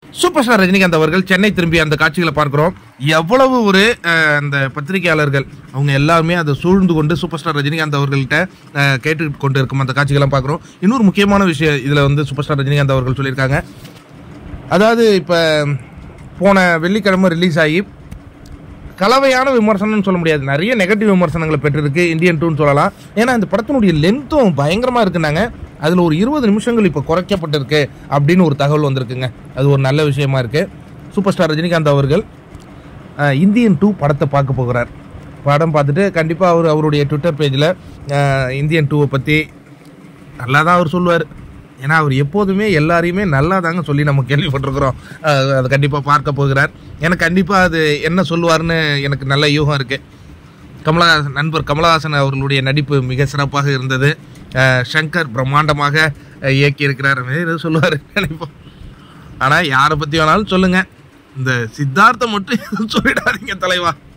super star Rajinikanth அவர்கள் சென்னை திரும்பி அந்த காட்சிகளை பார்க்கிறோம் எவ்வளவு ஒரு அஹ், அந்த பத்திரிகையாளர்கள் அவங்க எல்லாருமே அதை சூழ்ந்து கொண்டு சூப்பர் ஸ்டார் ரஜினிகாந்த் அவர்கள்ட்ட அஹ், கேட்டு கொண்டு இருக்கும் அந்த காட்சிகளை பார்க்குறோம் இன்னொரு முக்கியமான விஷயம் இதில் வந்து சூப்பர் ஸ்டார் ரஜினிகாந்த் அவர்கள் சொல்லியிருக்காங்க அதாவது இப்போ போன வெள்ளிக்கிழமை ரிலீஸ் ஆகி கலவையான விமர்சனம்னு சொல்ல முடியாது நிறைய நெகட்டிவ் விமர்சனங்களை பெற்றிருக்கு இந்தியன் டூன்னு சொல்லலாம் ஏன்னா இந்த படத்தினுடைய லென்த்தும் பயங்கரமாக இருக்குனாங்க அதில் ஒரு இருபது நிமிஷங்கள் இப்போ குறைக்கப்பட்டிருக்கு அப்படின்னு ஒரு தகவல் வந்திருக்குங்க அது ஒரு நல்ல விஷயமா இருக்கு சூப்பர் ஸ்டார் ரஜினிகாந்த் அவர்கள் அஹ், இந்தியன் டூ படத்தை பார்க்க போகிறார் படம் பார்த்துட்டு கண்டிப்பாக அவர் அவருடைய ட்விட்டர் பேஜில் இந்தியன் டூவை பற்றி நல்லா தான் அவர் சொல்லுவார் ஏன்னா அவர் எப்போதுமே எல்லாரையுமே நல்லா தாங்க சொல்லி நம்ம கேள்விப்பட்டிருக்கிறோம் அஹ் அதை கண்டிப்பாக பார்க்க போகிறார் எனக்கு கண்டிப்பாக அது என்ன சொல்லுவார்னு எனக்கு நல்ல யூகம் இருக்குது கமலஹாசன் நண்பர் கமலஹாசன் அவர்களுடைய நடிப்பு மிக சிறப்பாக இருந்தது அஹ் சங்கர் பிரம்மாண்டமாக அஹ் இயக்கியிருக்கிறார் ஏதோ சொல்லுவார் நினைப்போம் ஆனால் யாரை பற்றி வேணாலும் சொல்லுங்கள் இந்த சித்தார்த்தை மட்டும் எதுவும் சொல்லிடாதீங்க தலைவா